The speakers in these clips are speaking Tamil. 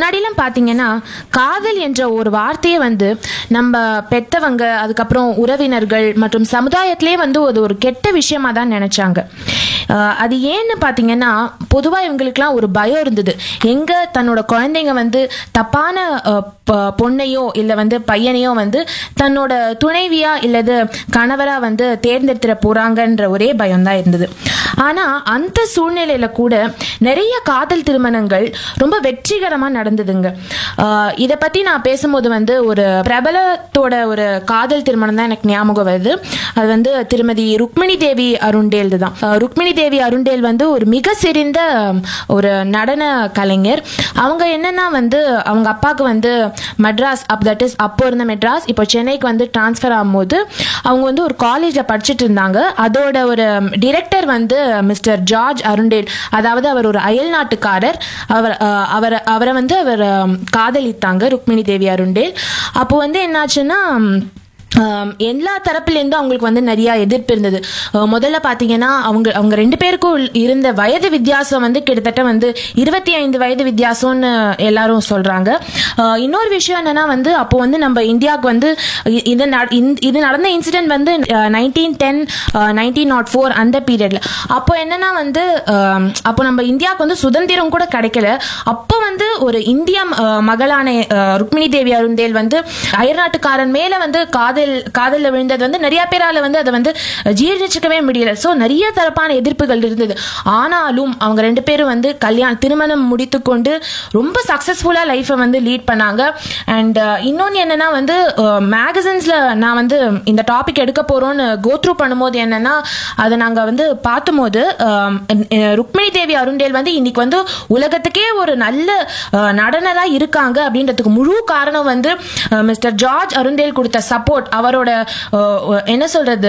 முன்னாடிலாம் பார்த்தீங்கன்னா காதல் என்ற ஒரு வார்த்தையை வந்து நம்ம பெத்தவங்க அதுக்கப்புறம் உறவினர்கள் மற்றும் சமுதாயத்திலே வந்து அது ஒரு கெட்ட விஷயமா தான் நினைச்சாங்க ஆஹ் அது ஏன்னு பார்த்தீங்கன்னா பொதுவாக இவங்களுக்குலாம் ஒரு பயம் இருந்தது எங்கே தன்னோட குழந்தைங்க வந்து தப்பான ஆஹ் ப- பொண்ணையோ இல்லை வந்து பையனையோ வந்து தன்னோட துணைவியா இல்லது கணவரா வந்து தேர்ந்தெடுத்துட போறாங்கன்ற ஒரே பயம் தான் இருந்தது ஆனா அந்த சூழ்நிலையில கூட நிறைய காதல் திருமணங்கள் ரொம்ப வெற்றிகரமா நடந்ததுங்க ஆஹ் இத பத்தி நான் பேசும்போது வந்து ஒரு பிரபலத்தோட ஒரு காதல் திருமணம் தான் எனக்கு ஞாபகம் வருது அது வந்து திருமதி ருக்மிணி தேவி அருண்டேல் தான் ஆஹ் ருக்மிணி தேவி அருண்டேல் வந்து ஒரு மிக சிறந்த ஒரு நடன கலைஞர் அவங்க என்னன்னா வந்து அவங்க அப்பாவுக்கு வந்து மெட்ராஸ் அப் தட் இஸ் அப்போ இருந்த மெட்ராஸ் இப்போ சென்னைக்கு வந்து ட்ரான்ஸ்ஃபர் ஆகும்போது அவங்க வந்து ஒரு காலேஜில் படிச்சுட்டு இருந்தாங்க அதோட ஒரு டிரெக்டர் வந்து மிஸ்டர் ஜார்ஜ் அருண்டேல் அதாவது அவர் ஒரு அயல் நாட்டுக்காரர் அவர் அஹ், அவர் அவரை வந்து அவர் அஹ், காதலித்தாங்க ருக்மிணி தேவி அருண்டேல் அப்போ வந்து என்னாச்சுன்னா ஆம், எல்லா தரப்புலேருந்தும் அவங்களுக்கு வந்து நிறைய எதிர்ப்பு இருந்தது அஹ் முதல்ல பார்த்தீங்கன்னா அவங்க அவங்க ரெண்டு பேருக்கும் உள்- இருந்த வயது வித்தியாசம் வந்து கிட்டத்தட்ட வந்து இருபத்தி ஐந்து வயது வித்தியாசம்னு எல்லாரும் சொல்றாங்க அஹ் இன்னொரு விஷயம் என்னன்னா வந்து அப்போ வந்து நம்ம இந்தியாவுக்கு வந்து இ- இது நட- இந்த- இது நடந்த இன்சிடென்ட் வந்து nineteen ten nineteen nought four அந்த பீரியட்ல அப்போ என்னன்னா வந்து அஹ், அப்போ நம்ம இந்தியாவுக்கு வந்து சுதந்திரம் கூட கிடைக்கல அப்போ வந்து ஒரு இந்திய அஹ், மகளான அஹ், ருக்மிணி தேவி அருந்தேல் வந்து அயல்நாட்டுக்காரன் மேல வந்து காதல் காதல்ல விழுந்தது வந்து நிறைய பேரால வந்து அதை வந்து ஜீரணிச்சுக்கவே முடியல ஸோ நிறைய தரப்பான எதிர்ப்புகள் இருந்தது ஆனாலும் அவங்க ரெண்டு பேரும் வந்து கல்யாணம் திருமணம் முடித்துக்கொண்டு ரொம்ப சக்சஸ்ஃபுல்லா லைஃப்பை வந்து லீட் பண்ணாங்க அண்ட் இன்னொன்று என்னன்னா வந்து மேகசின்ஸ்ல நான் வந்து இந்த டாபிக் எடுக்க போறோம்னு கோத்ரூ பண்ணும்போது என்னன்னா அதை நாங்க வந்து பார்த்தபோது அஹ், அஹ், ருக்மிணி தேவி அருண்டேல் வந்து இன்னைக்கு வந்து உலகத்துக்கே ஒரு நல்ல அஹ், நடனரா இருக்காங்க அப்படின்றதுக்கு முழு காரணம் வந்து மிஸ்டர் ஜார்ஜ் அருண்டேல் கொடுத்த சப்போர்ட் அவரோட அஹ், என்ன சொல்றது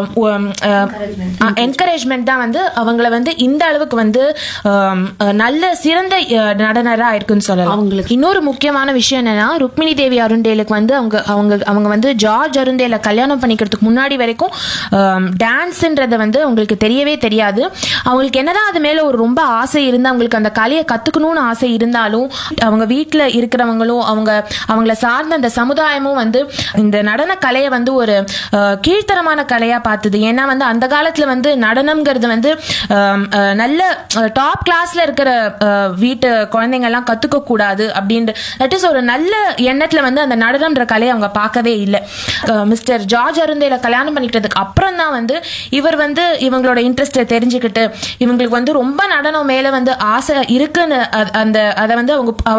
என்கரேஜ்மெண்ட் தான் வந்து அவங்கள வந்து இந்த அளவுக்கு வந்து அஹ், அஹ், நல்ல சிறந்த அஹ், நடனரா இருக்குன்னு சொல்லலாம் அவங்களுக்கு இன்னொரு முக்கியமான விஷயம் என்னன்னா ருக்மிணி தேவி அருண்டேலுக்கு வந்து அவங்க அவங்க அவங்க வந்து ஜார்ஜ் அருண்டேல கல்யாணம் பண்ணிக்கிறதுக்கு முன்னாடி வரைக்கும் டான்ஸ்ன்றத வந்து அவங்களுக்கு தெரியவே தெரியாது அவங்களுக்கு என்னதான் அது மேல ஒரு ரொம்ப ஆசை இருந்து அவங்களுக்கு அந்த கலையை கத்துக்கணும்னு ஆசை இருந்தாலும் அவங்க வீட்டில் இருக்கிறவங்களும் அவங்க அவங்கள சார்ந்த அந்த சமுதாயமும் வந்து இந்த நடன கலையை வந்து ஒரு அஹ், கீழ்த்தரமான கலையா பார்த்தது ஏன்னா வந்து அந்த காலத்துல வந்து நடனம்ங்கிறது வந்து அஹ், அஹ், நல்ல டாப் கிளாஸ்ல இருக்கிற அஹ், வீட்டு குழந்தைங்க எல்லாம் கத்துக்க கூடாது அப்படின்ற தட் இஸ் ஒரு நல்ல எண்ணத்துல வந்து அந்த நடனம்ன்ற கலையை அவங்க பார்க்கவே இல்லை மிஸ்டர் ஜார்ஜ் அருந்தேல கல்யாணம் பண்ணிக்கிட்டதுக்கு அப்புறம் தான் வந்து இவர் வந்து இவங்களோட இன்ட்ரெஸ்ட்டை தெரிஞ்சுக்கிட்டு இவங்களுக்கு வந்து ரொம்ப நடனம் மேல வந்து ஆசை இருக்குன்னு அ- அந்த அதை வந்து அவங்க